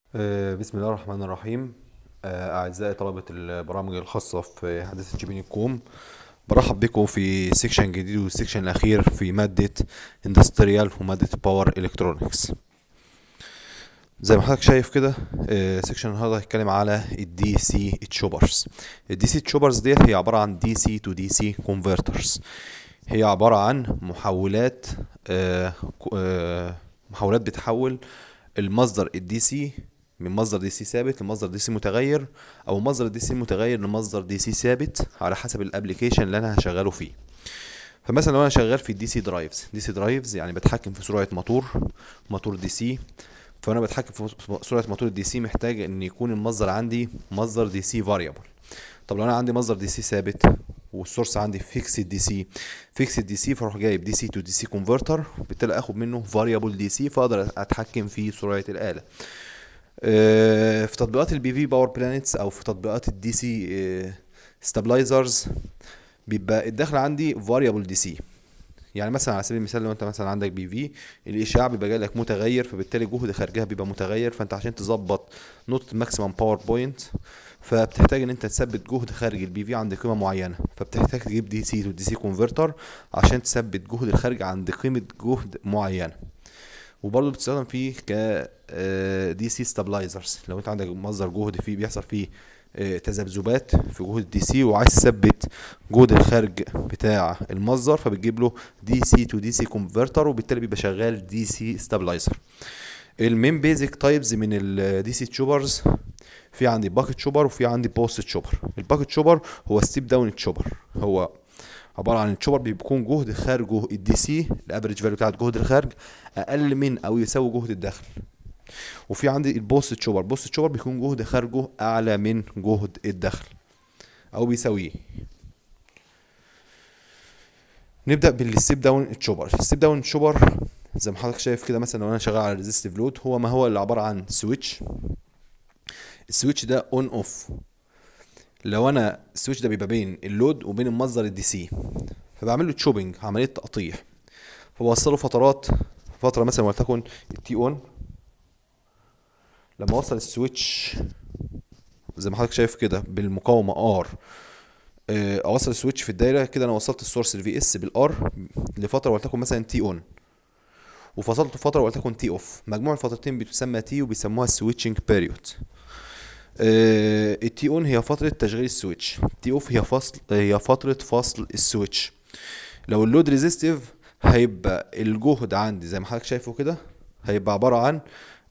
آه، بسم الله الرحمن الرحيم آه، أعزائي طلبة البرامج الخاصة في هندسة شبين الكوم برحب بكم في سيكشن جديد والسيكشن الأخير في مادة اندستريال ومادة باور إلكترونكس زي ما حضرتك شايف كده آه، سيكشن النهارده هيتكلم على الدي سي تشوبرز الدي سي تشوبرز ديت هي عبارة عن دي سي تو دي سي كونفرترز هي عبارة عن محولات آه، ك- آه، محولات بتحول المصدر الدي سي من مصدر دي سي ثابت لمصدر دي سي متغير او مصدر دي سي متغير لمصدر دي سي ثابت على حسب الابليكيشن اللي انا هشغله فيه فمثلا لو انا شغال في الدي سي درايفز دي سي درايفز يعني بتحكم في سرعه موتور موتور دي سي فانا بتحكم في سرعه موتور الدي سي محتاج ان يكون المصدر عندي مصدر دي سي فاريبل طب لو انا عندي مصدر دي سي ثابت والسورس عندي فيكس دي سي فيكس دي سي فاروح جايب دي سي تو دي سي كونفرتر بالتالي اخد منه فاريبل دي سي فاقدر اتحكم في سرعه الاله آه، في تطبيقات البي في باور بلانيتس او في تطبيقات الدي سي ستابلايزرز بيبقى الداخل عندي فاريبل دي سي يعني مثلا على سبيل المثال لو انت مثلا عندك بي في الاشعاع بيبقى جاي لك متغير فبالتالي جهد خارجها بيبقى متغير فانت عشان تظبط نقطه ماكسيمم باور بوينت فبتحتاج ان انت تثبت جهد خارج البي في عند قيمه معينه فبتحتاج تجيب دي سي تو دي سي كونفرتر عشان تثبت جهد الخارج عند قيمه جهد معينه وبرضه بتستخدم فيه ك دي سي ستابلايزرز لو انت عندك مصدر جهد فيه بيحصل فيه آه، تذبذبات في جهد الدي سي وعايز تثبت جهد الخارج بتاع المصدر فبتجيب له دي سي تو دي سي كونفرتر وبالتالي بيبقى شغال دي سي ستابلايزر المين بيزك تايبز من الدي سي تشوبرز في عندي باكت تشوبر وفي عندي بوست تشوبر الباكت تشوبر هو ستيب داون تشوبر هو عباره عن التشوبر بيكون جهد خارجه الدي سي الافريج فاليو بتاعت جهد الخارج اقل من او يساوي جهد الداخل وفي عندي البوست تشوبر بوست تشوبر بيكون جهد خارجه اعلى من جهد الداخل او بيساويه نبدا بالستيب داون تشوبر الستيب داون تشوبر زي ما حضرتك شايف كده مثلا لو انا شغال على ريزيستيف لود هو ما هو اللي عباره عن سويتش السويتش ده اون اوف لو انا السويتش ده بيبقى بين اللود وبين المصدر الدي سي فبعمل له تشوبنج عمليه تقطيع فبوصله فترات فتره مثلا ولتكن التي اون لما اوصل السويتش زي ما حضرتك شايف كده بالمقاومه ار اوصل السويتش في الدايره كده انا وصلت السورس الفي اس بالار لفتره ولتكن مثلا تي اون وفصلته فتره ولتكن تي اوف مجموع الفترتين بتسمى تي وبيسموها السويتشنج بيريود التي اون هي فتره تشغيل السويتش تي اوف هي فصل هي فتره فصل السويتش لو اللود ريزيستيف هيبقى الجهد عندي زي ما حضرتك شايفه كده هيبقى عباره عن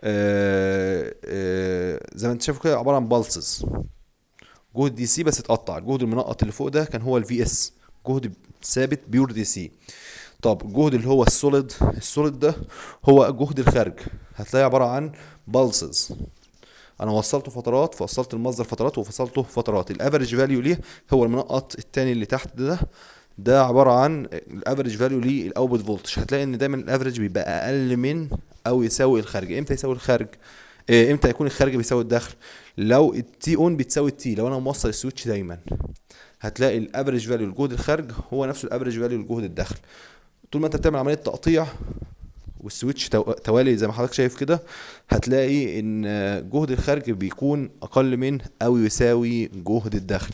آه، آه، زي ما انت شايفه كده عباره عن بالسز جهد دي سي بس اتقطع الجهد المنقط اللي فوق ده كان هو الفي اس جهد ثابت بيور دي سي طب الجهد اللي هو السوليد السوليد ده هو جهد الخارج هتلاقي عباره عن بالسز انا وصلته فترات فوصلت المصدر فترات وفصلته فترات الافريج فاليو ليه هو المنقط التاني اللي تحت ده ده عباره عن الافريج فاليو ليه الاوتبوت فولتج هتلاقي ان دايما الافريج بيبقى اقل من او يساوي الخارج امتى يساوي الخارج إيه، امتى يكون الخارج بيساوي الداخل لو التي اون بتساوي التي لو انا موصل السويتش دايما هتلاقي الافريج فاليو لجهد الخارج هو نفسه الافريج فاليو لجهد الداخل طول ما انت بتعمل عمليه تقطيع والسويتش تو- توالي زي ما حضرتك شايف كده هتلاقي ان جهد الخارج بيكون اقل من او يساوي جهد الداخل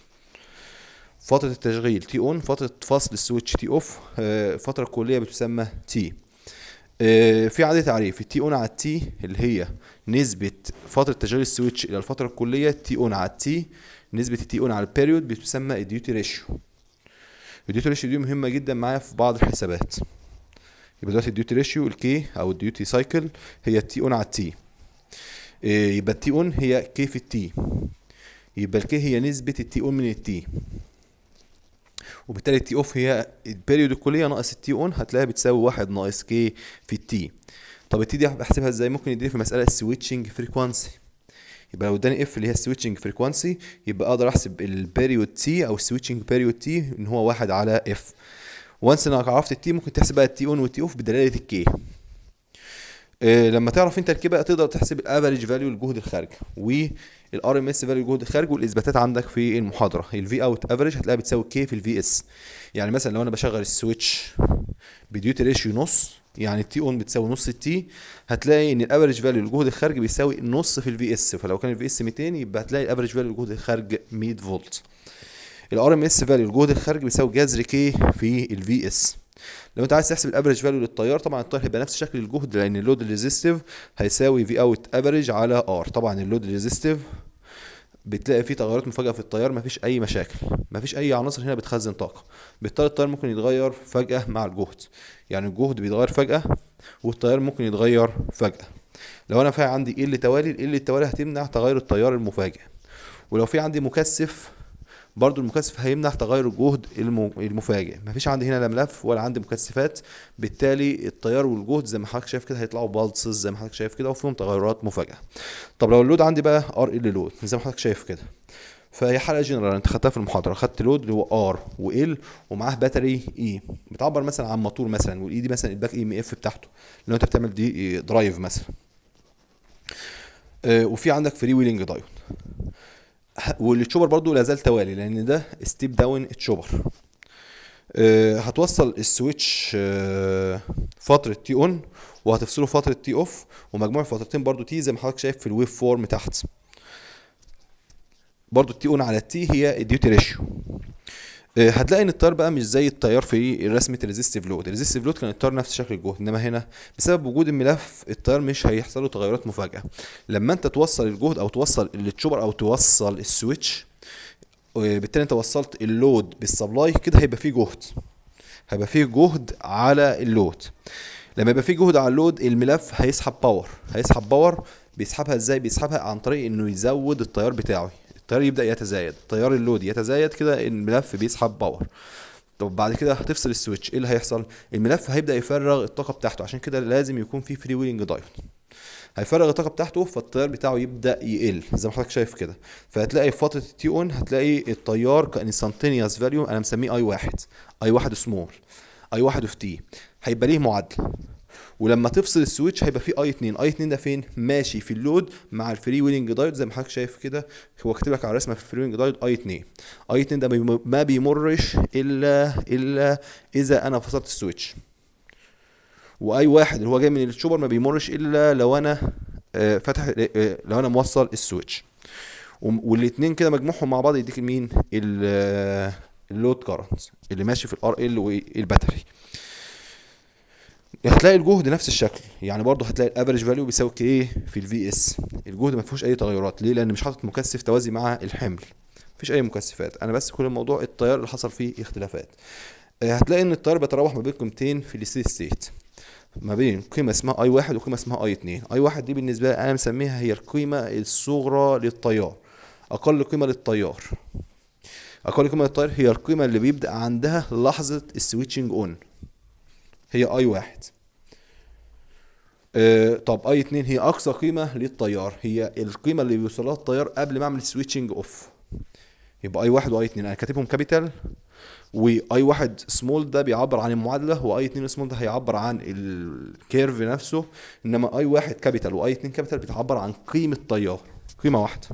فترة التشغيل تي اون فترة فصل السويتش تي اوف آه، الفترة الكلية بتسمى تي في عادة تعريف التي اون على التي اللي هي نسبة فترة تشغيل السويتش إلى الفترة الكلية تي اون على التي نسبة التي اون على البيريود بتسمى الديوتي ريشيو الديوتي ريشيو دي مهمة جدا معايا في بعض الحسابات يبقى دلوقتي الديوتي ريشيو الكي او الديوتي سايكل هي التي اون على التي يبقى التي اون هي كي في التي يبقى الكي هي نسبة التي اون من التي وبالتالي التي اوف هي البيريود الكلية ناقص التي اون هتلاقيها بتساوي واحد ناقص كي في التي طب التي دي بحسبها ازاي ممكن يديني في مسألة السويتشنج فريكوانسي يبقى لو اداني اف اللي هي السويتشنج فريكوانسي يبقى اقدر احسب البيريود تي او السويتشنج بيريود تي ان هو واحد على اف وانس انك عرفت التي ممكن تحسب بقى التي اون والتي اوف بدلاله الكي إيه لما تعرف انت الكي بقى تقدر تحسب الافريج فاليو لجهد الخارج والار ام اس فاليو لجهد الخارج والاثباتات عندك في المحاضره الفي اوت افريج هتلاقيها بتساوي كي في الفي اس يعني مثلا لو انا بشغل السويتش بديوتي ريشيو نص يعني التي اون بتساوي نص التي هتلاقي ان الافريج فاليو للجهد الخارجي بيساوي نص في الفي اس فلو كان الفي اس 200 يبقى هتلاقي الافريج فاليو للجهد الخارجي 100 فولت الار ام اس فاليو الجهد الخارجي بيساوي جذر كي في الفي اس لو انت عايز تحسب الافريج فاليو للتيار طبعا التيار هيبقى نفس شكل الجهد لان اللود ريزيستيف هيساوي في اوت افريج على ار طبعا اللود ريزيستيف بتلاقي فيه تغيرات مفاجئه في التيار مفيش اي مشاكل مفيش اي عناصر هنا بتخزن طاقه بالتالي التيار ممكن يتغير فجاه مع الجهد يعني الجهد بيتغير فجاه والتيار ممكن يتغير فجاه لو انا في عندي ال توالي ال التوالي هتمنع تغير التيار المفاجئ ولو في عندي مكثف برضو المكثف هيمنع تغير الجهد المفاجئ مفيش عندي هنا لا ملف ولا عندي مكثفات بالتالي التيار والجهد زي ما حضرتك شايف كده هيطلعوا بالسز زي ما حضرتك شايف كده وفيهم تغيرات مفاجئه طب لو اللود عندي بقى ار ال لود زي ما حضرتك شايف كده فهي حلقه جنرال انت خدتها في المحاضره خدت لود اللي هو ار وال ومعاه باتري اي بتعبر مثلا عن موتور مثلا والاي دي مثلا الباك اي ام اف بتاعته لو انت بتعمل دي درايف مثلا آه وفي عندك فري ويلنج دايود والتشوبر برضو لازال توالي لان ده ستيب داون تشوبر أه هتوصل السويتش أه فتره تي اون وهتفصله فتره تي اوف ومجموع فترتين برضو تي زي ما حضرتك شايف في الويف فورم تحت برضو التي اون على التي هي الديوتي ريشيو آه، هتلاقي ان التيار بقى مش زي التيار في رسمه الريزيستيف لود الريزيستيف لود كان التيار نفس شكل الجهد انما هنا بسبب وجود الملف التيار مش هيحصل له تغيرات مفاجئه لما انت توصل الجهد او توصل التشوبر او توصل السويتش آه، بالتالي انت وصلت اللود بالسبلاي كده هيبقى فيه جهد هيبقى فيه جهد على اللود لما يبقى فيه جهد على اللود الملف هيسحب باور هيسحب باور بيسحبها ازاي بيسحبها عن طريق انه يزود التيار بتاعه التيار يبدا يتزايد تيار اللود يتزايد كده الملف بيسحب باور طب بعد كده هتفصل السويتش ايه اللي هيحصل الملف هيبدا يفرغ الطاقه بتاعته عشان كده لازم يكون في فري ويلنج دايود هيفرغ الطاقه بتاعته فالتيار بتاعه يبدا يقل زي ما حضرتك شايف كده فهتلاقي في فتره التي اون هتلاقي التيار كانستانتينيوس فاليو انا مسميه اي واحد اي واحد سمول اي واحد اوف تي هيبقى ليه معادله ولما تفصل السويتش هيبقى فيه اي 2 اي 2 ده فين ماشي في اللود مع الفري ويلنج دايود زي ما حضرتك شايف كده هو كاتب لك على الرسمه في الفري ويلنج دايود اي 2 اي 2 ده ما بيمرش الا الا اذا انا فصلت السويتش واي واحد اللي هو جاي من الشوبر ما بيمرش الا لو انا آه، فتح آه، آه، لو انا موصل السويتش والاثنين كده مجموعهم مع بعض يديك مين اللود كارنت اللي ماشي في الار ال والباتري هتلاقي الجهد نفس الشكل يعني برضه هتلاقي الافريج فاليو بيساوي كي في الفي اس الجهد ما فيهوش اي تغيرات ليه لان مش حاطط مكثف توازي مع الحمل مفيش اي مكثفات انا بس كل الموضوع التيار اللي حصل فيه اختلافات آه، هتلاقي ان التيار بيتراوح ما بين قيمتين في الستيت ستيت ما بين قيمة اسمها اي واحد وقيمة اسمها اي اتنين اي واحد دي بالنسبة لي انا مسميها هي القيمة الصغرى للتيار اقل قيمة للتيار اقل قيمة للتيار هي القيمة اللي بيبدأ عندها لحظة السويتشنج اون هي اي واحد آه طب اي اتنين هي اقصى قيمة للتيار هي القيمة اللي بيوصلها التيار قبل ما اعمل سويتشنج اوف يبقى اي واحد واي اتنين انا كاتبهم كابيتال واي واحد سمول ده بيعبر عن المعادلة واي اتنين سمول ده هيعبر عن الكيرف نفسه انما اي واحد كابيتال واي اتنين كابيتال بتعبر عن قيمة تيار قيمة واحدة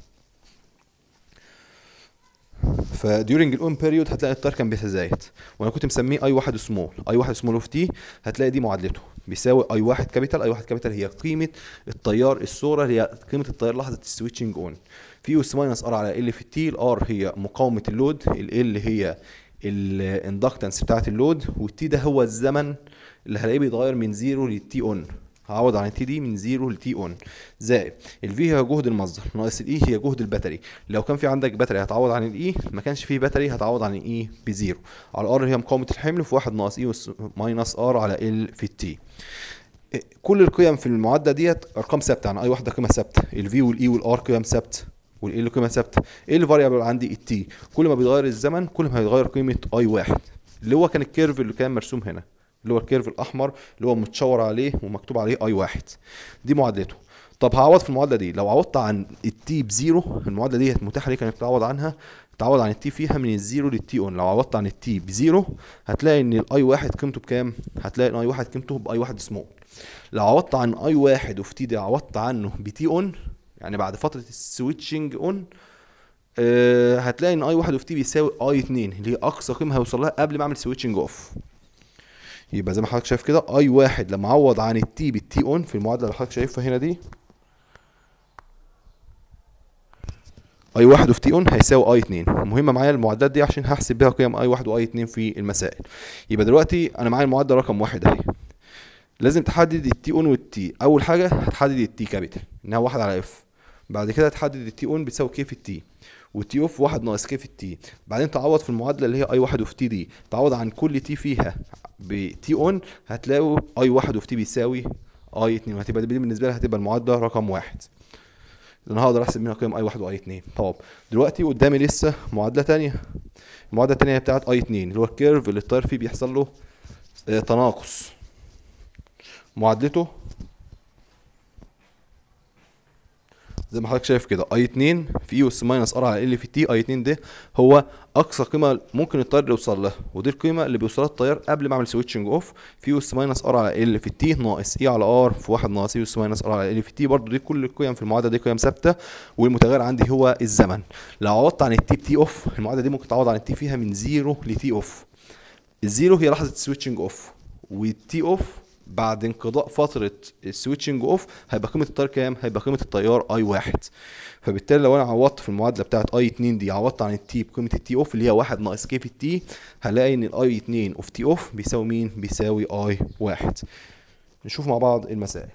فديورنج الاون بيريود هتلاقي التيار كان بيتزايد وانا كنت مسميه اي واحد سمول اي واحد سمول اوف تي هتلاقي دي معادلته بيساوي اي واحد كابيتال اي واحد كابيتال هي قيمه التيار الصوره هي قيمه التيار لحظه السويتشنج اون في اس ماينس ار على ال في التي الار هي مقاومه اللود ال هي الاندكتنس بتاعت اللود والتي ده هو الزمن اللي هلاقيه بيتغير من زيرو للتي اون هعوض عن التي دي من زيرو لتي اون زائد الفي هي جهد المصدر ناقص الاي هي جهد الباتري لو كان في عندك باتري هتعوض عن الاي ما كانش فيه باتري هتعوض عن الاي بزيرو على الار هي مقاومه الحمل في واحد ناقص اي ماينس ار على ال في التي كل القيم في المعادله ديت ارقام ثابته يعني اي واحده قيمه ثابته الفي والاي والار قيم ثابته والاي قيمه ثابته ايه الفاريبل عندي التي كل ما بيتغير الزمن كل ما هيتغير قيمه اي واحد اللي هو كان الكيرف اللي كان مرسوم هنا اللي هو الكيرف الاحمر اللي هو متشاور عليه ومكتوب عليه اي واحد دي معادلته طب هعوض في المعادله دي لو عوضت عن التي بزيرو المعادله دي متاحه ليك انك تعوض عنها تعوض عن التي فيها من الزيرو للتي اون لو عوضت عن التي بزيرو هتلاقي ان الاي واحد قيمته بكام هتلاقي ان اي واحد قيمته باي واحد سمول لو عوضت عن اي واحد وفي تي دي عوضت عنه بتي اون يعني بعد فتره السويتشنج اون أه هتلاقي ان اي واحد اوف تي بيساوي اي اتنين اللي هي اقصى قيمه هيوصل لها قبل ما اعمل سويتشنج اوف يبقى زي ما حضرتك شايف كده اي واحد لما اعوض عن التي بالتي اون في المعادله اللي حضرتك شايفها هنا دي اي واحد وفي تي اون هيساوي اي اتنين مهمه معايا المعادلات دي عشان هحسب بيها قيم اي واحد واي اتنين في المسائل يبقى دلوقتي انا معايا المعادله رقم واحد اهي لازم تحدد التي اون والتي اول حاجه هتحدد التي كابيتال انها واحد على اف بعد كده هتحدد التي اون بتساوي كي في التي والتي اوف واحد ناقص كي في التي بعدين تعوض في المعادله اللي هي اي واحد وفي تي دي تعوض عن كل تي فيها بتي اون هتلاقوا اي واحد وفي تي بيساوي اي اتنين وهتبقى دي بالنسبه لي هتبقى المعادله رقم واحد انا هقدر احسب منها قيم اي واحد واي اتنين طب دلوقتي قدامي لسه معادله تانية المعادله التانية هي بتاعت اي اتنين اللي هو الكيرف اللي التيار فيه بيحصل له آه، تناقص معادلته زي ما حضرتك شايف كده اي 2 في اي اس ماينس ار على ال في تي اي 2 ده هو اقصى قيمه ممكن التيار يوصل لها ودي القيمه اللي بيوصلها التيار قبل ما اعمل سويتشنج اوف في اس ماينس ار على ال في تي ناقص اي على ار في 1 ناقص اي اس ماينس ار على ال في تي برضو دي كل القيم في المعادله دي قيم ثابته والمتغير عندي هو الزمن لو عوضت عن التي بتي اوف المعادله دي ممكن تعوض عن التي فيها من زيرو لتي اوف الزيرو هي لحظه السويتشنج اوف والتي اوف بعد انقضاء فترة السويتشنج اوف هيبقى قيمة التيار كام؟ هيبقى قيمة التيار اي واحد فبالتالي لو انا عوضت في المعادلة بتاعت اي 2 دي عوضت عن التي بقيمة التي اوف اللي هي واحد ناقص كي في التي هلاقي ان الاي 2 اوف تي اوف بيساوي مين؟ بيساوي اي واحد نشوف مع بعض المسائل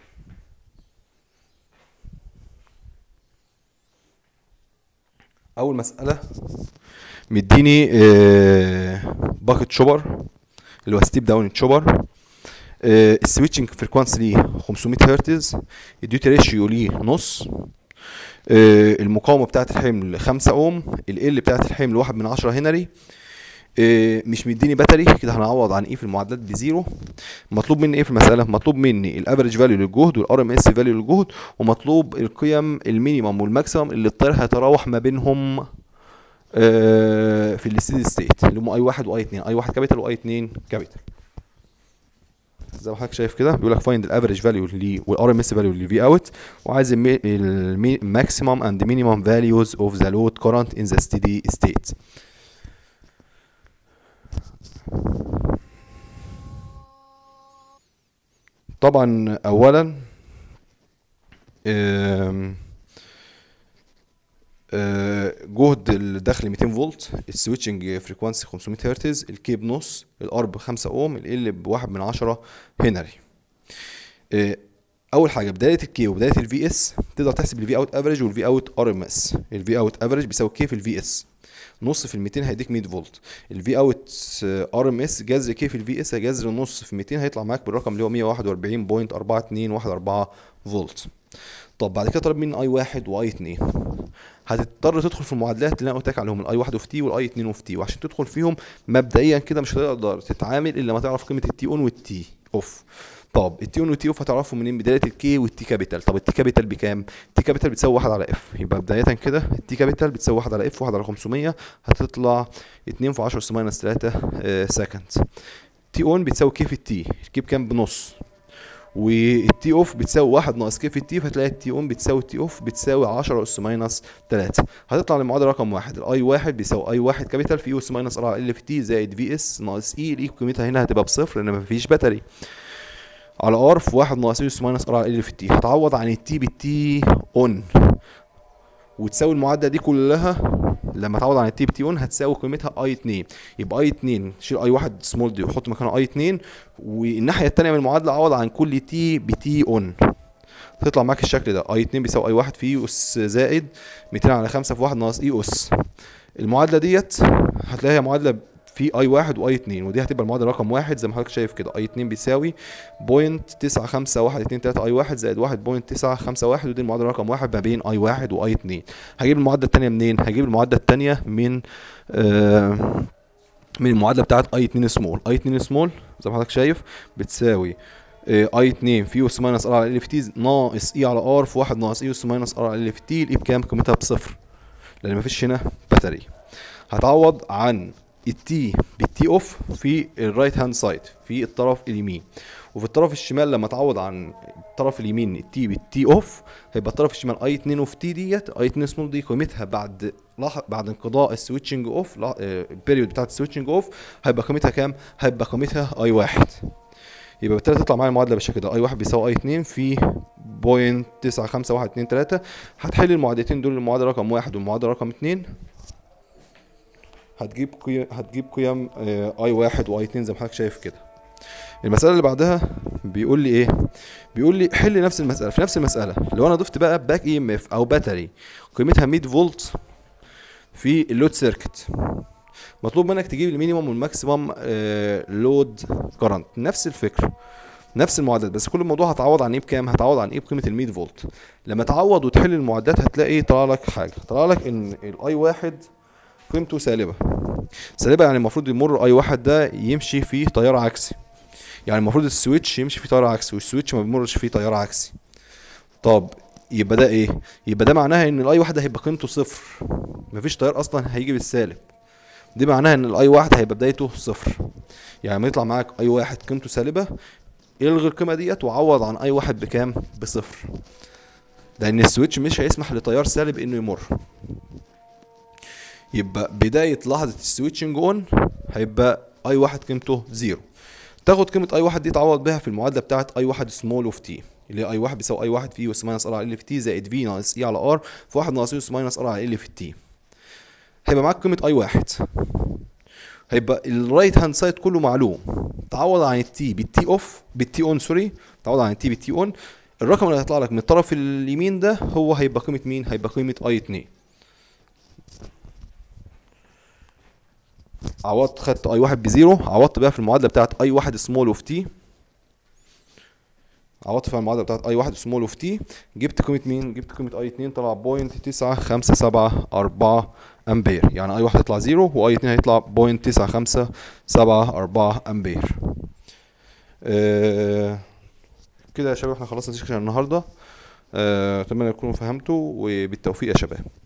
اول مسألة مديني آه، باكت شوبر اللي هو ستيب داون تشوبر آه، السويتشنج فريكوانسي ليه 500 هرتز الديوتي ريشيو ليه نص آه، المقاومه بتاعه الحمل 5 اوم ال بتاعه الحمل 1 من 10 هنري آه، مش مديني باتري كده هنعوض عن ايه في المعادلات بزيرو مطلوب مني ايه في المساله مطلوب مني الافريج فاليو للجهد والار ام اس فاليو للجهد ومطلوب القيم المينيمم والماكسيمم اللي التيار هيتراوح ما بينهم آه، في الستيدي ستيت اللي هم اي واحد واي اتنين اي واحد كابيتال واي اتنين كابيتال زي ما حضرتك شايف كده بيقول لك فايند الافريج فاليو والار ام اس فاليو للفي اوت وعايز الماكسيمم اند مينيمم فاليوز اوف ذا لود كورنت ان ذا ستيدي ستيت طبعا اولا آم، آه، جهد الداخل 200 فولت السويتشنج فريكوانسي 500 هرتز الكي بنص الار ب 5 اوم ال بواحد من عشرة هنري آه، اول حاجه بدايه الكي وبدايه الفي اس تقدر تحسب الفي اوت افريج والفي اوت ار ام اس الفي اوت افريج بيساوي كي في الفي اس نص في ال 200 هيديك 100 فولت الفي اوت ار ام اس جذر كي في الفي اس جذر نص في 200 هيطلع معاك بالرقم اللي هو 141.4214 فولت طب بعد كده طلب مني اي واحد واي اتنين هتضطر تدخل في المعادلات اللي انا قلت لك عليهم الاي واحد اوف تي والاي اتنين اوف تي وعشان تدخل فيهم مبدئيا كده مش هتقدر تتعامل الا لما تعرف قيمه التي اون والتي اوف طب التي اون والتي اوف هتعرفهم منين بدايه الكي والتي كابيتال طب التي كابيتال بكام التي كابيتال بتساوي 1 على اف يبقى بدايه كده التي كابيتال بتساوي 1 على اف 1 على 500 هتطلع 2 في 10 ماينس 3 سكند تي اون بتساوي كي في التي الكي بكام بنص والتي اوف بتساوي واحد ناقص كي في التي فتلاقي التي اون بتساوي التي اوف بتساوي 10 اس ماينس 3 هتطلع المعادله رقم واحد الاي واحد بيساوي اي واحد كابيتال في اس ماينس ار على ال في تي زائد في اس ناقص اي الاي قيمتها هنا هتبقى بصفر لان مفيش باتري على ار في واحد ناقص اس ماينس ار على ال في تي هتعوض عن التي بالتي اون وتساوي المعادله دي كلها لما تعوض عن التي بي تي اون هتساوي قيمتها اي 2 يبقى اي 2 شيل اي 1 سمول دي وحط مكانها اي 2 والناحيه الثانيه من المعادله عوض عن كل تي بتي اون تطلع معاك الشكل ده اي 2 بيساوي اي 1 في اس زائد 200 على 5 في 1 ناقص اي اس المعادله ديت هتلاقيها معادله في اي 1 واي 2 ودي هتبقى المعادله رقم واحد زي ما حضرتك شايف كده اي 2 بيساوي بوينت 95123 اي 1 زائد 1 بوينت 951 ودي المعادله رقم واحد ما بين اي 1 واي 2 هجيب المعادله الثانيه منين هجيب المعادله الثانيه من آه من المعادله بتاعت اي 2 سمول اي 2 سمول زي ما حضرتك شايف بتساوي اي 2 في اس ماينس ار على ال في تي ناقص اي على ار في 1 ناقص اي اس ماينس ار على ال في تي الاي بكام قيمتها بصفر لان مفيش هنا باتري هتعوض عن التي بالتي اوف في الرايت هاند سايد في الطرف اليمين وفي الطرف الشمال لما تعوض عن الطرف اليمين التي بالتي اوف هيبقى الطرف الشمال اي 2 اوف تي ديت اي 2 سمول دي قيمتها بعد لح... بعد انقضاء السويتشنج اوف البيريود بتاعت السويتشنج اوف هيبقى قيمتها كام؟ هيبقى قيمتها اي 1 يبقى بالتالي تطلع معايا المعادله بالشكل ده اي 1 بيساوي اي 2 في بوينت 9 5 1 2 3 هتحل المعادلتين دول المعادله رقم واحد والمعادله رقم 2 هتجيب قيم هتجيب قيم اي واحد واي 2 زي ما حضرتك شايف كده المسألة اللي بعدها بيقول لي ايه؟ بيقول لي حل نفس المسألة في نفس المسألة لو انا ضفت بقى باك اي ام اف او باتري قيمتها 100 فولت في اللود سيركت مطلوب منك تجيب المينيمم والماكسيمم لود كرنت نفس الفكرة نفس المعادلات بس كل الموضوع هتعوض عن ايه بكام هتعوض عن ايه بقيمه ال 100 فولت لما تعوض وتحل المعادلات هتلاقي طلع لك حاجه طلع لك ان الاي واحد قيمته سالبه سالبه يعني المفروض يمر اي واحد ده يمشي فيه تيار عكسي يعني المفروض السويتش يمشي فيه تيار عكسي والسويتش ما بيمرش فيه تيار عكسي طب يبقى ده ايه يبقى ده معناها ان الاي واحد هيبقى قيمته صفر مفيش تيار اصلا هيجي بالسالب دي معناها ان الاي واحد هيبقى بدايته صفر يعني لما يطلع معاك اي واحد قيمته سالبه الغي القيمه ديت وعوض عن اي واحد بكام بصفر لان السويتش مش هيسمح لتيار سالب انه يمر يبقى بدايه لحظه السويتشنج اون هيبقى اي واحد قيمته زيرو تاخد قيمه اي واحد دي تعوض بيها في المعادله بتاعه اي واحد سمول اوف تي اللي هي اي واحد بيساوي اي واحد في اس ماينس ار على ال في تي زائد في ناقص اي على ار في واحد ناقص اس ماينس ار على ال في تي هيبقى معاك قيمه اي واحد هيبقى الرايت هاند سايد كله معلوم تعوض عن التي بالتي اوف بالتي اون سوري تعوض عن التي بالتي اون الرقم اللي هيطلع لك من الطرف اليمين ده هو هيبقى قيمه مين هيبقى قيمه اي 2 عوضت خدت اي واحد بزيرو عوضت بقى في المعادله بتاعت اي واحد سمول اوف تي عوضت في المعادله بتاعت اي واحد سمول اوف تي جبت قيمه مين جبت قيمه اي 2 طلع بوينت 9 5 7 4 امبير يعني اي واحد هيطلع زيرو واي 2 هيطلع بوينت 9 5 7 4 امبير آه كده يا شباب احنا خلصنا سيكشن النهارده آه اتمنى تكونوا فهمتوا وبالتوفيق يا شباب